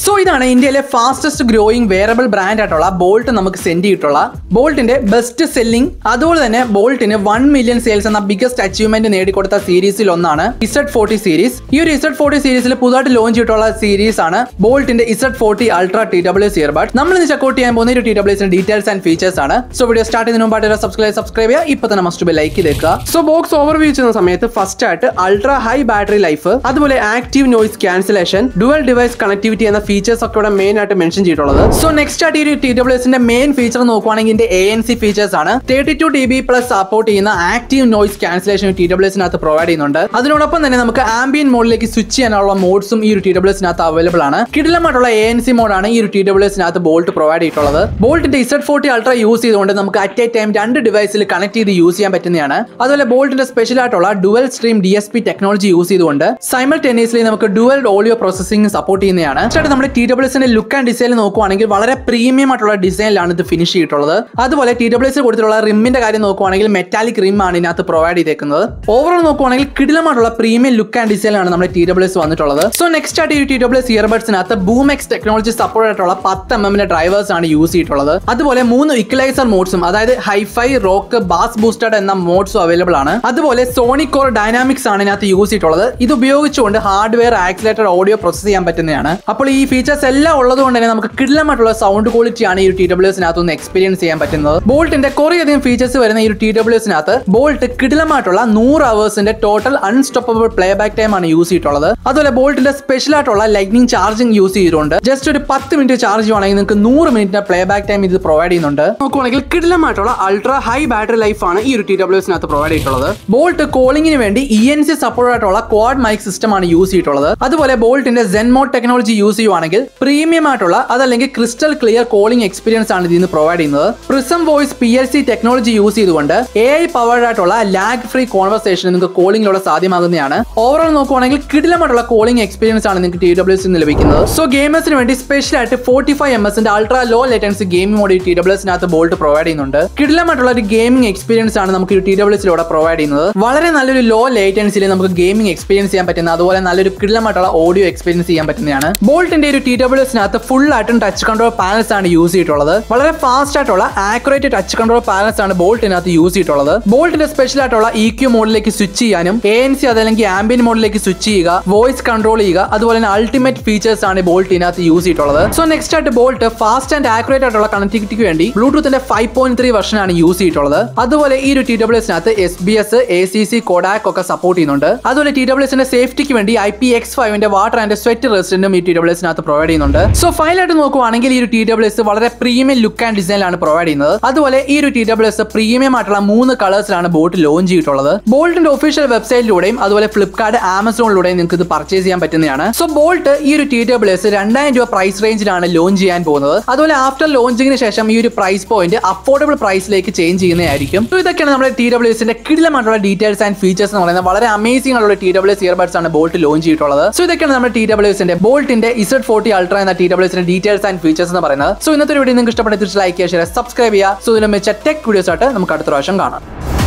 so ഇതാണ് ഇന്ത്യയിലെ fastest growing wearable brand ആയിട്ടുള്ള ബോൾട്ട് നമുക്ക് സെൻഡ് ചെയ്തിട്ടുള്ള ബോൾട്ടിന്റെ ബെസ്റ്റ് സെല്ലിംഗ് അതുപോലെ തന്നെ ബോൾട്ടിന് വൺ മില്യൺ സെയിൽസ് എന്ന ബിഗസ്റ്റ് അച്ചീവ്മെന്റ് നേടിക്കൊടുത്ത സീരീസിൽ ഒന്നാണ് ഇസഡ് ഫോർട്ടി സീരീസ് ഈ ഒരു ഇസഡ് ഫോർട്ടി സീരീസിൽ പുതുതായിട്ട് ലോഞ്ച് ചെയ്തിട്ടുള്ള സീരീസ് ആണ് ബോൾട്ടിന്റെ Z forty ultra T W earbud നമ്മൾ ഇന്ന് ചെക്കൗട്ട് ചെയ്യാൻ പോകുന്ന ഒരു ടി ഡബ്ല്യൂസിന്റെ ഡീറ്റെയിൽസ് ആൻഡ് ഫീച്ചേഴ്സ് ആണ് സോ വീഡിയോ സ്റ്റാർട്ട് ചെയ്യുന്നതിന് മുമ്പായിട്ട് സബ്സ്ക്രൈബ് സബ്സ്ക്രൈബ് ചെയ്യുക ഇപ്പൊ തന്നെ മസ്റ്റ് ബി ലൈക്ക് ചെയ്തേക്കുക സോ ബോക്സ് ഓവർവ്യൂ ചെയ്യുന്ന സമയത്ത് ഫസ്റ്റ് ആയിട്ട് അൾട്രാ ഹൈ ബാറ്ററി ലൈഫ് അതുപോലെ active noise cancellation dual device connectivity എന്ന ഫീച്ചേഴ്സ് ഒക്കെ ഇവിടെ മെയിൻ ആയിട്ട് മെൻഷൻ ചെയ്തിട്ടുള്ളത് സോ നെക്സ്റ്റ് ആയിട്ട് ഈ ഒരു ടി ഡബ്ല്യു എസിന്റെ മെയിൻ ഫീച്ചർ നോക്കുവാണെങ്കിൽ ഇതിന്റെ എ എൻ സി ഫീച്ചേഴ്സ് ആണ് thirty two D B plus support ചെയ്യുന്ന active noise cancellation T W എസിനകത്ത് പ്രൊവൈഡ് ചെയ്യുന്നുണ്ട് അതിനോടൊപ്പം തന്നെ നമുക്ക് ആംബിയൻ മോഡിലേക്ക് സ്വിച്ച് ചെയ്യാനുള്ള മോഡ്സും ഈ ഒരു ടി ഡബ്ല്യു എസിനകത്ത് അവൈലബിൾ ആണ് കിടിലമായിട്ടുള്ള എ എൻ സി മോഡാണ് ഈ ഒരു ടി ഡബ്ല്യു എസിനകത്ത് ബോൾട്ട് പ്രൊവൈഡ് ചെയ്തിട്ടുള്ളത് ബോൾട്ടിന്റെ ഇസഡ് ഫോർട്ടി അൾട്ര യൂസ് ചെയ്തുകൊണ്ട് നമുക്ക് അറ്റ് എ ടൈം രണ്ട് ഡിവൈസിൽ കണക്ട് ചെയ്ത് യൂസ് ചെയ്യാൻ പറ്റുന്നതാണ് അതുപോലെ ബോൾട്ടിന്റെ സ്പെഷ്യൽ ആയിട്ടുള്ള dual stream D S P technology use ചെയ്തുകൊണ്ട് സൈമൾട്ടേനിയസ്ലി നമുക്ക് ഡുവൽ ഓഡിയോ പ്രോസസിംഗ് സപ്പോർട്ട് ചെയ്യുന്നതാണ് സ്റ്റാർട്ട് നമ്മുടെ ടി ഡബ്ല്യു എസിന്റെ ലുക്ക് ആൻഡ് ഡിസൈൻ നോക്കുവാണെങ്കിൽ വളരെ പ്രീമിയം ആയിട്ടുള്ള ഡിസൈനിലാണ് ഇത് ഫിനിഷ് ചെയ്തിട്ടുള്ളത് അതുപോലെ ടി ഡബ്ല്യു എസ് കൊടുത്തിട്ടുള്ള റിമ്മിന്റെ കാര്യം നോക്കുവാണെങ്കിൽ മെറ്റാലിക് റിം ആണ് ഇതിനകത്ത് പ്രൊവൈഡ് ചെയ്തേക്കുന്നത് ഓവറോൾ നോക്കുവാണെങ്കിൽ കിടിലമായിട്ടുള്ള പ്രീമിയം ലുക്ക് ആൻഡ് ഡിസൈനിലാണ് നമ്മുടെ ടി ഡബ്ല്യു എസ് വന്നിട്ടുള്ളത് സോ നെക്സ്റ്റ് ആയിട്ട് ഈ ടി ഡബ്ല്യു എസ് ഇയർബഡ്സിനകത്ത് ബൂമെക്സ് ടെക്നോളജി സപ്പോർട്ട് ആയിട്ടുള്ള പത്ത് എം എമ്മിന്റെ ഡ്രൈവേഴ്സ് ആണ് യൂസ് ചെയ്തിട്ടുള്ളത് അതുപോലെ മൂന്ന് ഇക്വലൈസർ മോഡ്സും അതായത് ഹൈഫൈ റോക്ക് ബാസ് ബൂസ്റ്റഡ് എന്ന മോഡ്സും അവൈലബിൾ ആണ് അതുപോലെ സോണിക് ഓർ ഡൈനാമിക്സ് ആണ് ഇതിനകത്ത് യൂസ് ചെയ്തിട്ടുള്ളത് ഇത് ഉപയോഗിച്ചുകൊണ്ട് ഹാർഡ്വെയർ ആക്സിലേറ്റഡ് ഓഡിയോ പ്രോസസ് ചെയ്യാൻ പറ്റുന്നതാണ് അപ്പോൾ ഈ ഫീച്ചേഴ്സ് എല്ലാം ഉള്ളത് കൊണ്ട് തന്നെ നമുക്ക് കിടിലമായിട്ടുള്ള സൗണ്ട് ക്വാളിറ്റി ആണ് ഈ ഒരു ടി ഡബ്ല്യു എസിനകത്ത് ഒന്ന് എക്സ്പീരിയൻസ് ചെയ്യാൻ പറ്റുന്നത് ബോൾട്ടിന്റെ കുറേ അധികം ഫീച്ചേഴ്സ് വരുന്ന ഈ ഒരു ടി ഡബ്ല്യു എസിനകത്ത് ബോൾട്ട് കിടിലമായിട്ടുള്ള നൂറ് അവേഴ്സിന്റെ total unstoppable playback time ആണ് യൂസ് ചെയ്തിട്ടുള്ളത് അതുപോലെ ബോൾട്ടിന്റെ സ്പെഷ്യൽ ആയിട്ടുള്ള ലൈറ്റ്നിങ് ചാർജിങ് യൂസ് ചെയ്തിട്ടുണ്ട് ജസ്റ്റ് ഒരു പത്ത് മിനിറ്റ് ചാർജ് ചെയ്യുവാണെങ്കിൽ നിങ്ങൾക്ക് നൂറ് മിനിറ്റിന്റെ പ്ലേ ബാക്ക് ടൈം ഇത് പ്രൊവൈഡ് ചെയ്യുന്നുണ്ട് നോക്കുവാണെങ്കിൽ കിടിലമായിട്ടുള്ള അൾട്രാ ഹൈ ബാറ്ററി ലൈഫ് ആണ് ഈ ഒരു ടി ഡബ്ല്യു എസിനകത്ത് പ്രൊവൈഡ് ചെയ്തിട്ടുള്ളത് ബോൾട്ട് കോളിംഗിന് വേണ്ടി ഇ എൻ സി സപ്പോർട്ട് ആയിട്ടുള്ള ക്വാഡ് മൈക്ക് സിസ്റ്റം ആണ് യൂസ് ചെയ്തിട്ടുള്ളത് അതുപോലെ ബോൾട്ടിന്റെ സെൻമോഡ് ടെക്നോളജി യൂസ് ചെയ്യുവാണെങ്കിൽ പ്രീമിയം ആയിട്ടുള്ള അതല്ലെങ്കിൽ ക്രിസ്റ്റൽ ക്ലിയർ കോളിംഗ് എക്സ്പീരിയൻസ് ആണ് ഇതിന് പ്രൊവൈഡ് ചെയ്യുന്നത് prism voice P L C technology use ചെയ്തുകൊണ്ട് എ ഐ പവേർഡ് ആയിട്ടുള്ള ലാഗ് ഫ്രീ കോൺവെർസേഷൻ നിങ്ങൾക്ക് കോളിംഗിലൂടെ സാധ്യമാകുന്നതാണ് ഓവറോൾ നോക്കുവാണെങ്കിൽ കിടിലമായിട്ടുള്ള കോളിംഗ് എക്സ്പീരിയൻസ് ആണ് നിങ്ങൾക്ക് ടി ഡബ്ല്യു എസ് ലഭിക്കുന്നത് സോ ഗെയിമേഴ്സിന് വേണ്ടി സ്പെഷ്യൽ ആയിട്ട് ഫോർട്ടി ഫൈവ് എം എസിന്റെ ultra low latency gaming mode T W എസിനകത്ത് ബോൾട്ട് പ്രൊവൈഡ് ചെയ്യുന്നുണ്ട് കിടിലമായിട്ടുള്ള ഒരു ഗെയിമിംഗ് എക്സ്പീരിയൻസ് ആണ് നമുക്ക് ടി ഡബ്ല്യു എസിലൂടെ പ്രൊവൈഡ് ചെയ്യുന്നത് വളരെ നല്ലൊരു ലോ ലേറ്റൻസിൽ നമുക്ക് ഗെയിമിംഗ് എക്സ്പീരിയൻസ് ചെയ്യാൻ പറ്റുന്ന അതുപോലെ നല്ലൊരു കിടിലമായിട്ടുള്ള ഓഡിയോ എക്സ്പീരിയൻസ് ചെയ്യാൻ പറ്റുന്നതാണ് ബോൾട്ടിന്റെ ഒരു ടി ഡബ്ല്യു എസിനകത്ത് ഫുൾ ആയിട്ടും ടച്ച് കൺട്രോൾ പാനൽസ് ആണ് യൂസ് ചെയ്തിട്ടുള്ളത് വളരെ ഫാസ്റ്റ് ആയിട്ടുള്ള ആക്യുറേറ്റ് ടച്ച് കൺട്രോൾ പാനൽസ് ആണ് ബോൾട്ടിനകത്ത് യൂസ് ചെയ്തിട്ടുള്ളത് ബോൾട്ടിന്റെ സ്പെഷ്യൽ ആയിട്ടുള്ള ഇ ക്യു മോഡിലേക്ക് സ്വിച്ച് ചെയ്യാനും എ എൻ സി അതല്ലെങ്കിൽ ആംബിയൻ മോഡിലേക്ക് സ്വിച്ച് ചെയ്യുക വോയിസ് കൺട്രോൾ ചെയ്യുക അതുപോലെ തന്നെ അൾട്ടിമേറ്റ് ഫീച്ചേഴ്സ് ആണ് ബോൾട്ടിനകത്ത് യൂസ് ചെയ്തിട്ടുള്ളത് സോ നെക്സ്റ്റ് ആയിട്ട് ബോൾട്ട് ഫാസ്റ്റ് ആൻഡ് ആക്യുറേറ്റ് ആയിട്ടുള്ള കണക്ടിവിറ്റിക്ക് വേണ്ടി ബ്ലൂടൂത്തിന്റെ ഫൈവ് പോയിന്റ് ത്രീ വെർഷൻ ആണ് യൂസ് ചെയ്തിട്ടുള്ളത് അതുപോലെ ഈ ഒരു ടി ഡബ്ല്യു എസിനകത്ത് S B S A C C codec ഒക്കെ സപ്പോർട്ട് ചെയ്യുന്നുണ്ട് അതുപോലെ ടി ഡബ്ല്യു എസിന്റെ സേഫ്റ്റിക്ക് വേണ്ടി ഐ പി എക്സ് ഫൈവിന്റെ വാട്ടർ ആൻഡ് സ്വെറ്റ് റെസിഡന്റും ഈ ടി ഡബ്ല്യു എസിനകത്ത് പ്രൊവൈഡ് ചെയ്യുന്നുണ്ട് സോ ഫൈനലായിട്ട് നോക്കുവാണെങ്കിൽ ഈ ഒരു ടി ഡബ്ല്യു എസ് വളരെ പ്രീമിയം ലുക്ക് ആൻഡ് ഡിസൈനിലാണ് പ്രൊവൈഡ് ചെയ്യുന്നത് അതുപോലെ ഈ ഒരു ടി ഡബ്ല്യു എസ് പ്രീമിയം ആയിട്ടുള്ള മൂന്ന് കളേഴ്സിലാണ് ബോട്ട് ലോഞ്ച് ചെയ്തിട്ടുള്ളത് ബോൾട്ടിന്റെ ഒഫീഷ്യൽ വെബ്സൈറ്റിലൂടെയും അതുപോലെ ഫ്ലിപ്കാർട്ട് ആമസോണിലൂടെയും നിങ്ങൾക്ക് ഇത് പർച്ചേസ് ചെയ്യാൻ പറ്റുന്നതാണ് സോ ബോൾട്ട് ഈ ഒരു ടി ഡബ്ല്യു എസ് രണ്ടായിരം രൂപ പ്രൈസ് റേഞ്ചിലാണ് ലോഞ്ച് ചെയ്യാൻ പോകുന്നത് അതുപോലെ ആഫ്റ്റർ ലോഞ്ചിങ്ങിന് ശേഷം ഈ ഒരു പ്രൈസ് പോയിന്റ് അഫോർഡബിൾ പ്രൈസിലേക്ക് ചേഞ്ച് ചെയ്യുന്നതായിരിക്കും സോ ഇതൊക്കെയാണ് നമ്മുടെ ടി ഡബ്ല്യു എസിന്റെ കിടിലമായിട്ടുള്ള ഡീറ്റെയിൽസ് ആൻഡ് ഫീച്ചേഴ്സ് എന്ന് പറയുന്നത് വളരെ അമേസിംഗ് ആയിട്ടുള്ള ടി ഡബ്ല്യു എസ് ഇയർബഡ്സ് ആണ് ബോൾട്ട് ലോഞ്ച് ചെയ്തിട്ടുള്ളത് സോ ഇതൊക്കെയാണ് നമ്മുടെ ടി ഡബ്ല്യു എസിന്റെ ബോൾട്ടിന്റെ ഇസഡ് ഫോർട്ടി അൾട്ര എന്ന ടി ഡബ്ല്യു എസിന്റെ ഡീറ്റെയിൽസ് ആൻഡ് ഫീച്ചേഴ്സ് എന്ന് പറയുന്നത് സോ ഇന്നത്തെ വീഡിയോ നിങ്ങൾക്ക് ഇഷ്ടപ്പെട്ട തിരിച്ച് ലൈക്ക് ചെയ്യുക ഷെയർ സബ്സ്ക്രൈബ് ചെയ്യുക സോ ഇതിലും വെച്ച ടെക് വീഡിയോസ് ആയിട്ട് നമുക്ക് അടുത്ത പ്രാവശ്യം കാണാം